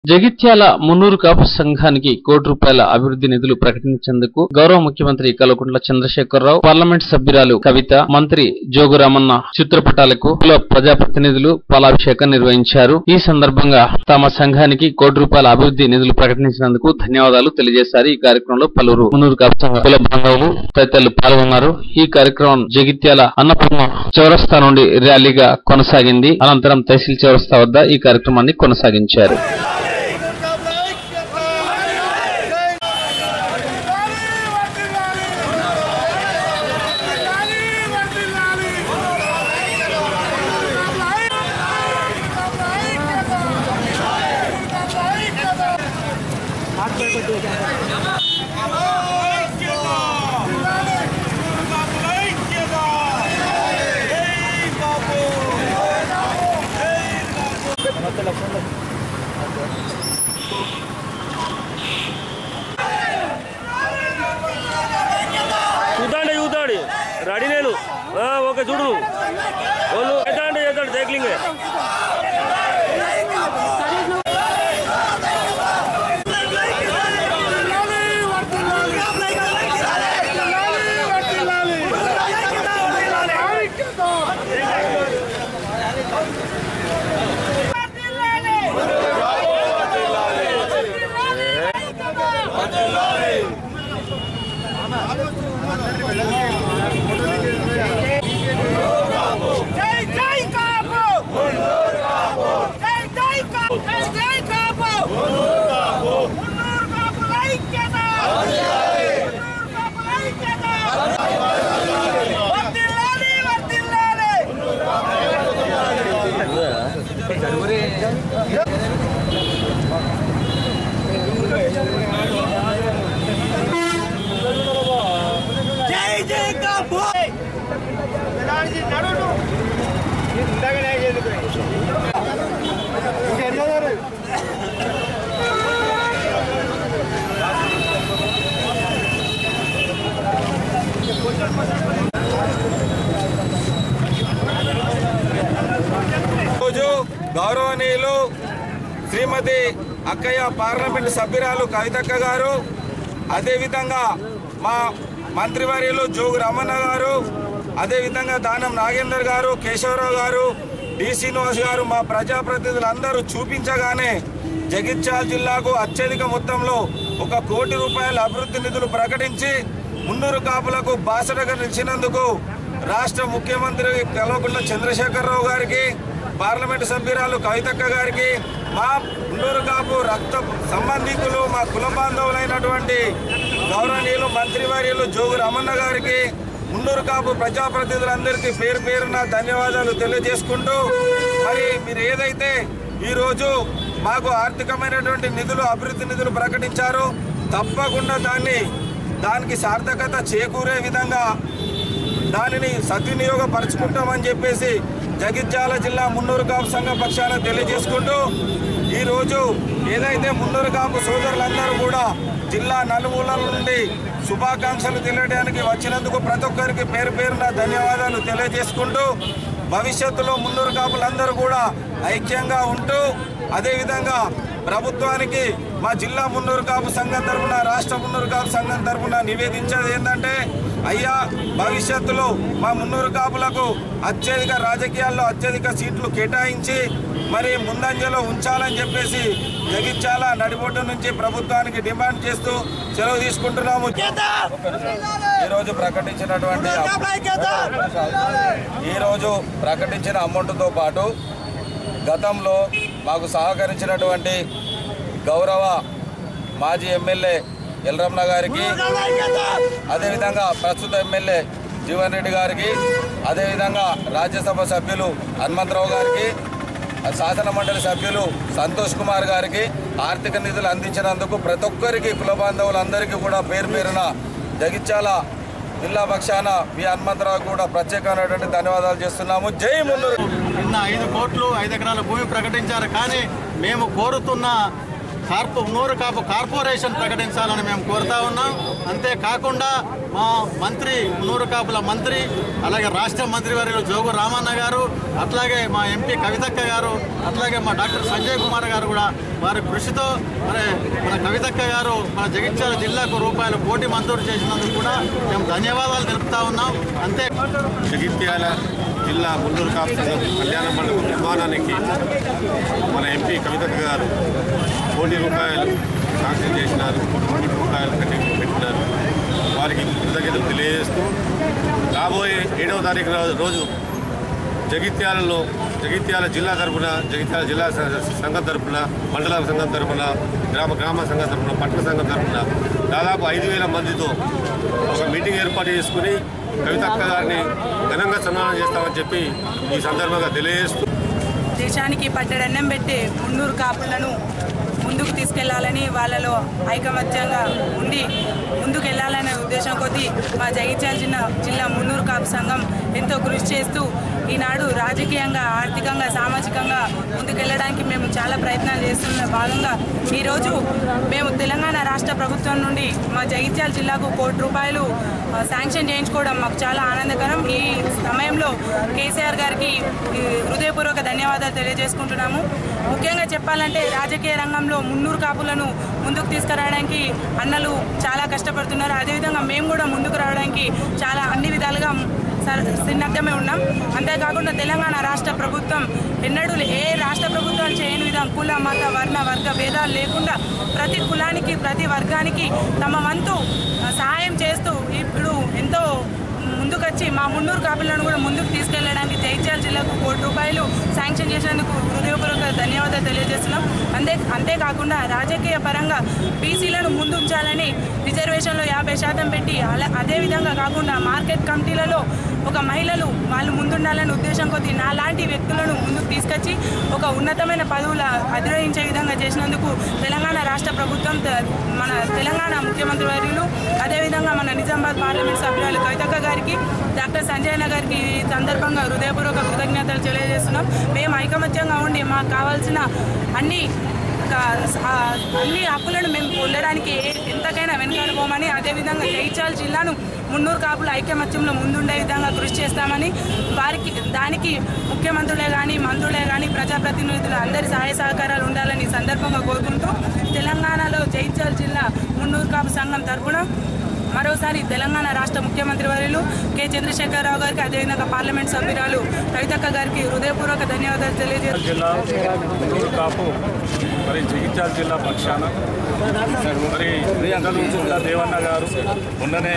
జగిత్యాల మున్నూరు కాపు సంఘానికి కోటి రూపాయల అభివృద్ధి నిధులు ప్రకటించేందుకు గౌరవ ముఖ్యమంత్రి కల్వకుంట్ల చంద్రశేఖరరావు పార్లమెంట్ సభ్యురాలు కవిత మంత్రి జోగురామన్న చిత్రపటాలకు కుల ప్రజాప్రతినిధులు పాలాభిషేకం నిర్వహించారు ఈ సందర్భంగా తమ సంఘానికి కోటి రూపాయల అభివృద్ధి నిధులు ప్రకటించినందుకు ధన్యవాదాలు తెలియజేశారు ఈ కార్యక్రమంలో పలువురు మున్నూరు కాపు సంఘ కుల బాంధవులు తదితరులు పాల్గొన్నారు ఈ కార్యక్రమం జగిత్యాల అన్నపూర్ణ చౌరస్తా నుండి ర్యాలీగా కొనసాగింది అనంతరం తహసీల్ చౌరస్తా వద్ద ఈ కార్యక్రమాన్ని కొనసాగించారు చూద్దాండి చూద్దాండి రెడీ నేను ఆ, ఓకే చూడు వాళ్ళు చేద్దాండి చేద్దాండి సైక్లింగ్ జై జై కాపు జై జై కాపు జై జై కాపు మున్నూరు కాపు ఐక్యత మున్నూరు కాపు ఐక్యత వర్ధిల్లాలి వర్ధిల్లాలి జై జై కాపు రోజు గౌరవనీయులు శ్రీమతి అక్కయ్య పార్లమెంట్ సభ్యురాలు కవితక్క గారు అదేవిధంగా మా మంత్రివర్యులు జోగు రమణ గారు అదేవిధంగా దానం నాగేందర్ గారు కేశవరావు గారు డి శ్రీనివాస్ గారు మా ప్రజాప్రతినిధులందరూ చూపించగానే జగిత్యాల జిల్లాకు అత్యధిక మొత్తంలో ఒక కోటి రూపాయల అభివృద్ధి నిధులు ప్రకటించి మున్నూరు కాపులకు బాసటగా నిలిచినందుకు రాష్ట్ర ముఖ్యమంత్రి కల్వకుంట్ల చంద్రశేఖరరావు గారికి పార్లమెంటు సభ్యురాలు కవితక్క గారికి మా మున్నూరు కాపు రక్త సంబంధికులు మా కుల బాంధవులైనటువంటి గౌరవనీయులు మంత్రివర్యులు జోగు రమణ గారికి మున్నూరు కాపు ప్రజాప్రతినిధులందరికీ పేరు పేరున ధన్యవాదాలు తెలియజేసుకుంటూ మరి మీరు ఏదైతే ఈరోజు మాకు ఆర్థికమైనటువంటి నిధులు అభివృద్ధి నిధులు ప్రకటించారో తప్పకుండా దాన్ని దానికి సార్థకత చేకూరే విధంగా దానిని సద్వినియోగపరచుకుంటామని చెప్పేసి జగిత్యాల జిల్లా మున్నూరు కాపు సంఘం పక్షాన తెలియజేసుకుంటూ ఈరోజు ఏదైతే మున్నూరు కాపు సోదరులందరూ కూడా జిల్లా నలుమూలల నుండి శుభాకాంక్షలు తెలియడానికి వచ్చినందుకు ప్రతి ఒక్కరికి పేరు పేరున ధన్యవాదాలు తెలియజేసుకుంటూ భవిష్యత్తులో మున్నూరు కాపులందరూ కూడా ఐక్యంగా ఉంటూ అదేవిధంగా ప్రభుత్వానికి మా జిల్లా మున్నూరు కాపు సంఘం తరఫున రాష్ట్ర మున్నూరు కాపు సంఘం తరఫున నివేదించేది ఏంటంటే అయ్యా భవిష్యత్తులో మా మున్నూరు కాపులకు అత్యధిక రాజకీయాల్లో అత్యధిక సీట్లు కేటాయించి మరి ముందంజలో ఉంచాలని చెప్పేసి జగిత్యాల నడిబొడ్డు నుంచి ప్రభుత్వానికి డిమాండ్ చేస్తూ సెలవు తీసుకుంటున్నాము ఈరోజు ప్రకటించినటువంటి ఈరోజు ప్రకటించిన అమౌంట్తో పాటు గతంలో మాకు సహకరించినటువంటి గౌరవ మాజీ ఎమ్మెల్యే ఎల్రమణ గారికి అదేవిధంగా ప్రస్తుత ఎమ్మెల్యే జీవన్ రెడ్డి గారికి అదేవిధంగా రాజ్యసభ సభ్యులు హనుమంతరావు గారికి శాసన మండలి సభ్యులు సంతోష్ కుమార్ గారికి ఆర్థిక నిధులు అందించినందుకు ప్రతి ఒక్కరికి కుల బాంధవులందరికీ కూడా పేరు పేరున జగిత్యాల జిల్లా పక్షాన వి హనుమంతరావు కూడా ప్రత్యేకమైనటువంటి ధన్యవాదాలు చేస్తున్నాము జై మున్నూరు నిన్న ఐదు కోట్లు ఐదు ఎకరాల భూమి ప్రకటించారు కానీ మేము కోరుతున్న కార్పొ నూరు కాపు కార్పొరేషన్ ప్రకటించాలని మేము కోరుతా ఉన్నాం అంతేకాకుండా మా మంత్రి నూరు కాపుల మంత్రి అలాగే రాష్ట్ర మంత్రివర్యులు జోగు రామన్న గారు అట్లాగే మా ఎంపీ కవితక్క గారు అట్లాగే మా డాక్టర్ సంజయ్ కుమార్ గారు కూడా వారి కృషితో మరి మన కవితక్క గారు మన జగిత్యాల జిల్లాకు రూపాయల కోటి మంజూరు చేసినందుకు కూడా మేము ధన్యవాదాలు తెలుపుతా ఉన్నాం అంతే జగిత్యాల జిల్లా ముల్లూరు కాపు సంఘం కళ్యాణ మండపం నిర్మాణానికి మన ఎంపీ కవితక్క గారు కోటి రూపాయలు శాంక్షన్ చేసినారు కోటి రూపాయలు కట్టి పెట్టినారు వారికి కృతజ్ఞతలు తెలియజేస్తూ రాబోయే ఏడవ తారీఖు రో- రోజు జగిత్యాలలో జగిత్యాల జిల్లా తరపున జగిత్యాల జిల్లా స- సంఘం తరపున మండల సంఘం తరపున గ్రామ గ్రామ సంఘం తరపున పట్టణ సంఘం తరపున దాదాపు ఐదు వేల మందితో ఒక మీటింగ్ ఏర్పాటు చేసుకుని కవితక్క గారిని ఘనంగా సన్మానం చేస్తామని చెప్పి ఈ సందర్భంగా తెలియజేస్తూ దేశానికి పట్టడన్నం పెట్టి మున్నూరు కాపులను ముందుకు తీసుకెళ్లాలని వాళ్ళలో ఐకమత్యంగా ఉండి ముందుకు వెళ్ళాలనే ఉద్దేశం కొద్దీ మా జగిత్యాల జిల్లా జిల్లా మున్నూరు కాపు సంఘం ఎంతో కృషి చేస్తూ ఈనాడు రాజకీయంగా ఆర్థికంగా సామాజికంగా ముందుకెళ్ళడానికి మేము చాలా ప్రయత్నాలు చేస్తున్న భాగంగా ఈరోజు మేము తెలంగాణ రాష్ట్ర ప్రభుత్వం నుండి మా జగిత్యాల జిల్లాకు కోటి రూపాయలు ఆ, శాంక్షన్ చేయించుకోవడం మాకు చాలా ఆనందకరం ఈ సమయంలో కేసీఆర్ గారికి ఈ, హృదయపూర్వక ధన్యవాదాలు తెలియజేసుకుంటున్నాము ముఖ్యంగా చెప్పాలంటే రాజకీయ రంగంలో మున్నూరు కాపులను ముందుకు తీసుకురావడానికి అన్నలు చాలా కష్టపడుతున్నారు అదేవిధంగా మేము కూడా ముందుకు రావడానికి చాలా అన్ని విధాలుగా స- సిద్ధమే ఉన్నాం అంతేకాకుండా తెలంగాణ రాష్ట్ర ప్రభుత్వం ఎన్నడూ లే- ఏ రాష్ట్ర ప్రభుత్వాలు చేయని విధంగా కుల మత వర్ణ వర్గ భేదాలు లేకుండా ప్రతి కులానికి ప్రతి వర్గానికి తమ వంతు ఆ, సహాయం చేస్తూ ఇప్పుడు ఎంతో ముందుకొచ్చి మా మున్నూరు కాపులను కూడా ముందుకు తీసుకెళ్ళడానికి జైత్యాల జిల్లాకు కోటి రూపాయలు శాంక్షన్ చేసినందుకు హృదయపూర్వక ధన్యవాదాలు తెలియజేస్తున్నాం అంతే అంతేకాకుండా రాజకీయ పరంగా బీసీలను ముందు ఉంచాలని రిజర్వేషన్లో యాభై శాతం పెట్టి అలా అదేవిధంగా కాకుండా మార్కెట్ కమిటీలలో ఒక మహిళలు వాళ్ళు ముందుండాలనే ఉద్దేశం కొద్దీ నా లాంటి వ్యక్తులను ముందుకు తీసుకొచ్చి ఒక ఉన్నతమైన పదవులు అధిరోహించే విధంగా చేసినందుకు తెలంగాణ రాష్ట్ర ప్రభుత్వం త- మన తెలంగాణ ముఖ్యమంత్రి వర్యులు అదేవిధంగా మన నిజామాబాద్ పార్లమెంట్ సభ్యురాలు కవితక్క గారికి డాక్టర్ సంజయ్ అన్న గారికి ఈ సందర్భంగా హృదయపూర్వక కృతజ్ఞతలు తెలియజేస్తున్నాం మేము ఐకమత్యంగా ఉండి మాకు కావాల్సిన అన్ని క- ఆ అన్ని హక్కులను మేము పొందడానికి ఏ- ఎంతకైనా వెనుకాడుకోమని అదేవిధంగా జైచాల్ జిల్లాను మున్నూరు కాపుల ఐక్యమత్యంలో ముందుండే విధంగా కృషి చేస్తామని వారికి దానికి ముఖ్యమంత్రులే కానీ మంత్రులే కానీ ప్రజాప్రతినిధులు అందరి సహాయ సహకారాలు ఉండాలని ఈ సందర్భంగా కోరుకుంటూ తెలంగాణలో జైచాల్ జిల్లా మున్నూరు కాపు సంఘం తరపున మరోసారి తెలంగాణ రాష్ట్ర ముఖ్యమంత్రి వర్యులు కె చంద్రశేఖరరావు గారికి అదేవిధంగా పార్లమెంట్ సభ్యురాలు కవితక్క గారికి హృదయపూర్వక ధన్యవాదాలు తెలియజేస్తున్నాను జిల్లా మున్నూరు కాపు మరి జగిత్యాల జిల్లా పక్షాన మరి పెద్దలు కూడా దేవన్న గారు మొన్ననే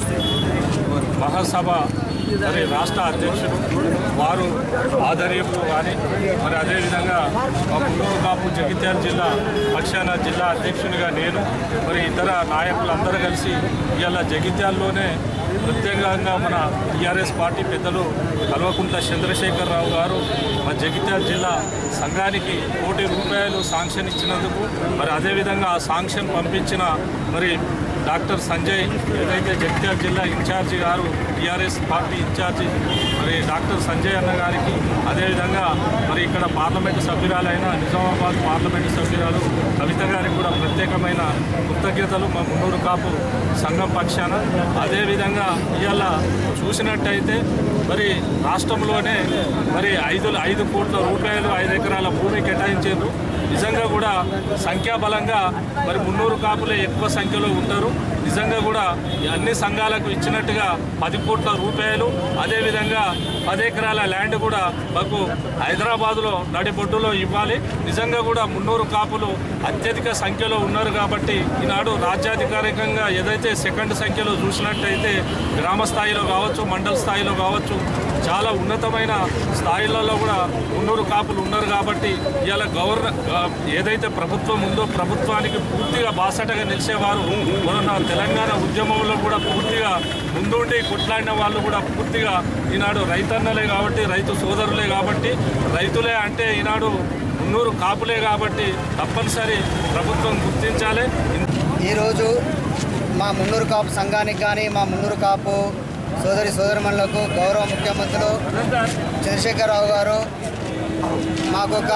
మహాసభ మరి రాష్ట్ర అధ్యక్షుడు వారు ఆధ్వర్యంలో కానీ మరి అదేవిధంగా మా మున్నూరు కాపు జగిత్యాల జిల్లా పక్షాన జిల్లా అధ్యక్షునిగా నేను మరి ఇతర నాయకులందరూ కలిసి ఇవాళ జగిత్యాల్లోనే ప్రత్యేకంగా మన టీఆర్ఎస్ పార్టీ పెద్దలు కల్వకుంట్ల చంద్రశేఖరరావు గారు మా జగిత్యాల జిల్లా సంఘానికి కోటి రూపాయలు శాంక్షన్ ఇచ్చినందుకు మరి అదేవిధంగా ఆ శాంక్షన్ పంపించిన మరి డాక్టర్ సంజయ్ ఏదైతే జగిత్యాల జిల్లా ఇన్ఛార్జి గారు టీఆర్ఎస్ పార్టీ ఇన్ఛార్జి మరి డాక్టర్ సంజయ్ అన్న గారికి అదేవిధంగా మరి ఇక్కడ పార్లమెంటు సభ్యురాలైన నిజామాబాద్ పార్లమెంటు సభ్యురాలు కవిత గారికి కూడా ప్రత్యేకమైన కృతజ్ఞతలు మా మున్నూరు కాపు సంఘం పక్షాన అదేవిధంగా ఇవాళ చూసినట్టయితే మరి రాష్ట్రంలోనే మరి ఐదు ఐదు కోట్ల రూపాయలు ఐదు ఎకరాల భూమి కేటాయించారు నిజంగా కూడా సంఖ్యాబలంగా మరి మున్నూరు కాపులే ఎక్కువ సంఖ్యలో ఉంటారు నిజంగా కూడా ఈ అన్ని సంఘాలకు ఇచ్చినట్టుగా పది కోట్ల రూపాయలు అదేవిధంగా పది ఎకరాల ల్యాండ్ కూడా మాకు హైదరాబాదులో నడిబొడ్డులో ఇవ్వాలి నిజంగా కూడా మున్నూరు కాపులు అత్యధిక సంఖ్యలో ఉన్నారు కాబట్టి ఈనాడు రాజ్యాధికారికంగా ఏదైతే సెకండ్ సంఖ్యలో చూసినట్టయితే గ్రామ స్థాయిలో కావచ్చు మండల స్థాయిలో కావచ్చు చాలా ఉన్నతమైన స్థాయిలలో కూడా మున్నూరు కాపులు ఉన్నారు కాబట్టి ఇవాళ గవర్న ఏదైతే ప్రభుత్వం ఉందో ప్రభుత్వానికి పూర్తిగా బాసటగా నిలిచేవారు మొన్న తెలంగాణ ఉద్యమంలో కూడా పూర్తిగా ముందుండి కొట్లాడిన వాళ్ళు కూడా పూర్తిగా ఈనాడు రైతన్నలే కాబట్టి రైతు సోదరులే కాబట్టి రైతులే అంటే ఈనాడు మున్నూరు కాపులే కాబట్టి తప్పనిసరి ప్రభుత్వం గుర్తించాలి ఈరోజు మా మున్నూరు కాపు సంఘానికి కానీ మా మున్నూరు కాపు సోదరి సోదరిమణులకు గౌరవ ముఖ్యమంత్రులు చంద్రశేఖరరావు గారు మాకు ఒక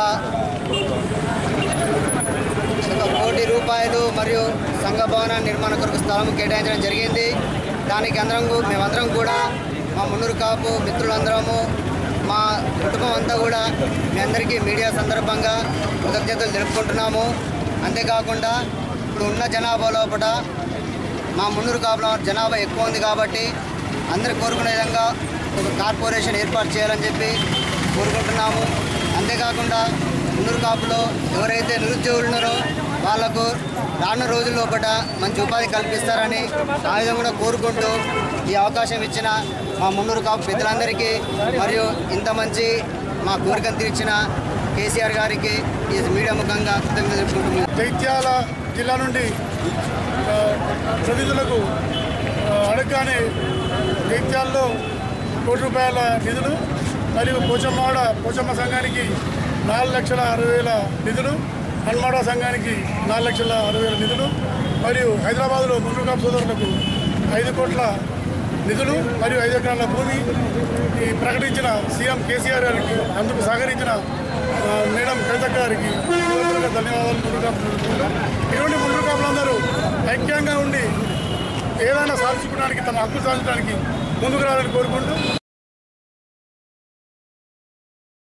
ఒక కోటి రూపాయలు మరియు సంఘ భవన నిర్మాణ కొరకు స్థలం కేటాయించడం జరిగింది దానికి అందరం కూ- మేమందరం కూడా మా మున్నూరు కాపు మిత్రులందరము మా కుటుంబం అంతా కూడా మీ అందరికీ మీడియా సందర్భంగా కృతజ్ఞతలు తెలుపుకుంటున్నాము అంతేకాకుండా ఇప్పుడు ఉన్న జనాభా లోపల మా మున్నూరు కాపుల జనాభా ఎక్కువ ఉంది కాబట్టి అందరు కోరుకునే విధంగా ఒక కార్పొరేషన్ ఏర్పాటు చేయాలని చెప్పి కోరుకుంటున్నాము అంతేకాకుండా మున్నూరు కాపులో ఎవరైతే నిరుద్యోగులు ఉన్నారో వాళ్లకు రానున్న రోజుల లోపల మంచి ఉపాధి కల్పిస్తారని ఆ విధంగా కూడా కోరుకుంటూ ఈ అవకాశం ఇచ్చిన మా మున్నూరు కాపు పెద్దలందరికీ మరియు ఇంత మంచి మా కోరికను తీర్చిన కేసీఆర్ గారికి ఈ మీడియా ముఖంగా కృతజ్ఞతలు తెలుపుకుంటున్నాను జైత్యాల జిల్లా నుండి ఆ, ప్రతినిధులకు ఆ, అడగగానే జైత్యాల్లో కోటి రూపాయల నిధులు మరియు పోచమ్మవాడ పోచమ్మ సంఘానికి నాలుగు లక్షల అరవై వేల నిధులు హన్మాడ సంఘానికి నాలుగు లక్షల అరవై వేల నిధులు మరియు హైదరాబాద్లో ముందుకాపు సోదరులకు ఐదు కోట్ల నిధులు మరియు ఐదు ఎకరాల భూమి ఈ ప్రకటించిన సీఎం కేసీఆర్ గారికి అందుకు సహకరించిన ఆ, మేడం కవిత గారికి హృదయపూర్వక ధన్యవాదాలు ముందుకాపు ఇటువంటి ముందు కాపులందరూ ఐక్యంగా ఉండి ఏదైనా సాధించుకోవడానికి తమ హక్కు సాధించడానికి ముందుకు రావాలని కోరుకుంటూ